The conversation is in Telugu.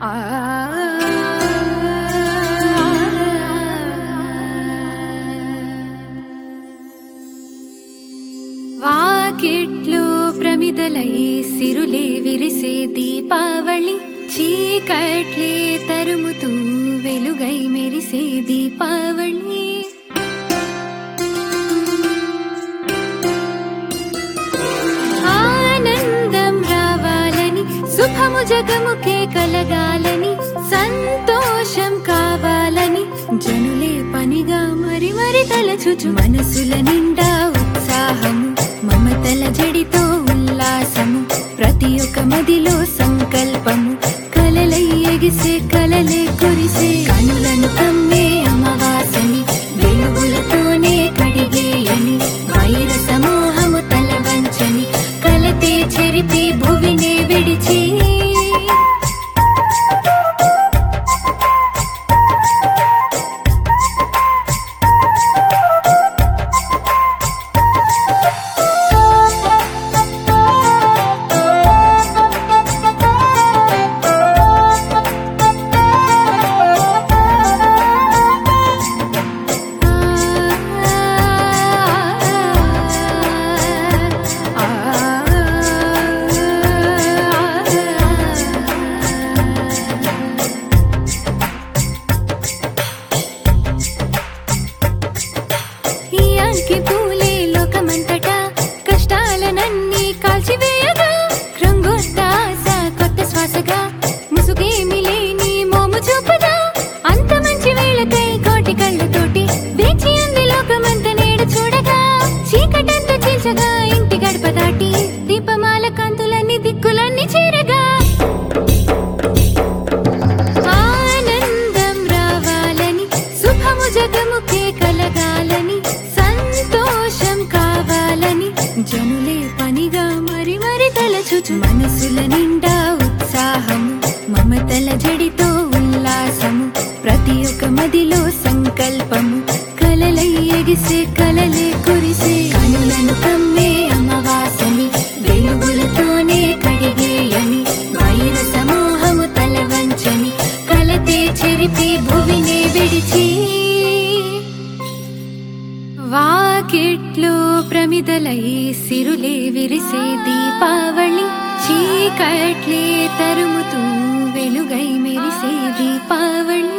వాకిట్లో ప్రమిదలై సిరులే విరిసే దీపావళి చీకట్లే తరుముతూ వెలుగై మెరిసే దీపావళి ఆనందం రావాలని శుభము జగముకే కలగాలని సంతోషం కావాలని జనులే పనిగా మరి మరి తలచుచు మనసుల నిండా ఉత్సాహము మమతల జడితో ఉల్లాసము ప్రతి ఒక్క మదిలో సంకల్పము కలలై ఎగిసే కలలే కురిసే కనులను కమ్మే అమావాసని వెలుగులతోనే కడిగేయని వైర సమూహము తల వంచని కలతే చెరిపి భువినే విడిచి ఈ అంకి పూలే లోకమంతటా కష్టాలనన్నీ కాల్చివేయగా రంగొత్త ఆశ కొత్త శ్వాసగా ముసుగేమి లేని మోము చూపదా అంత మంచి వేళకై కోటి కళ్ళతోటి వేచి ఉంది లోకమంత నేడు చూడగా చీకటంతా చీల్చగా ఇంటి గడప దాటి దీపమాల కాంతులన్నీ దిక్కులన్నీ చేరగా ఆనందం రావాలని శుభము జగముకే కలగాలని సంతోషం కావాలని జనులే పనిగా మరి మరి తలచుచు మనసుల నిండా ఉత్సాహము మమతల జడితో ఉల్లాసము ప్రతి ఒక్క మదిలో సంకల్పము కలలై ఎగిసే కలలే కురిసే కనులను కమ్మే అమావాసని వెలుగులతోనే కడిగేయని వైర సమూహము తల వంచని కలతే చెరిపి భువినే విడిచి వాకిట్లో ప్రమిదలై సిరులే విరిసే దీపావళి చీకట్లే తరుముతూ వెలుగై మెరిసే దీపావళి